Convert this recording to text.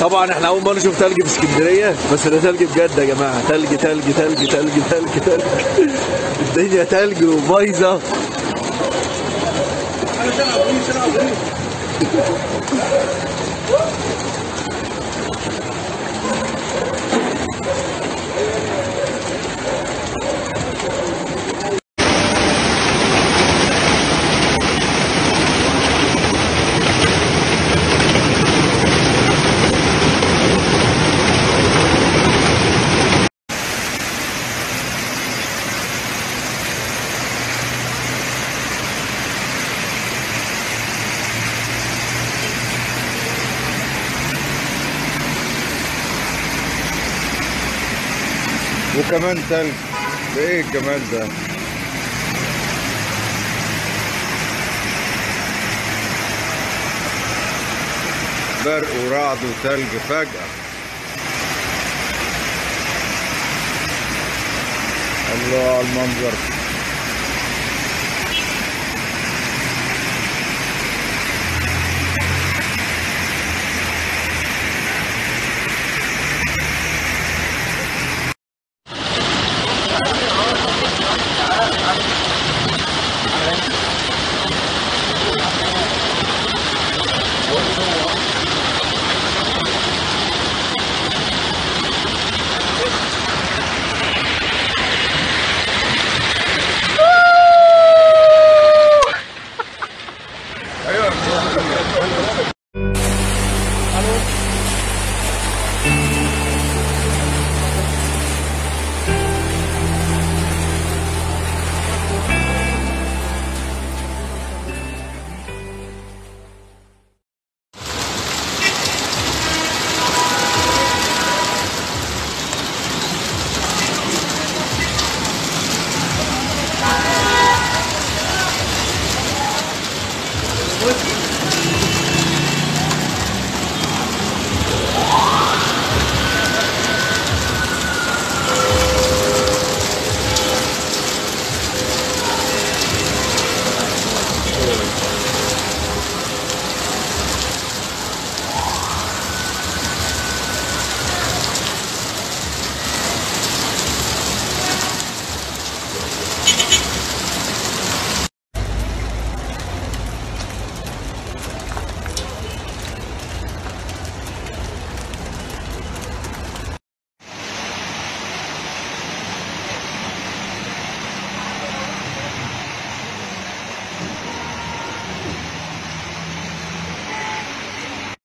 طبعا احنا اول مره نشوف تلج في اسكندريه بس ده تلج بجد يا جماعه تلج تلج تلج تلج تلج تلج الدنيا تلج وبايظه وكمان تلج ده ايه الجمال ده برق ورعد وتلج فجأة الله على المنظر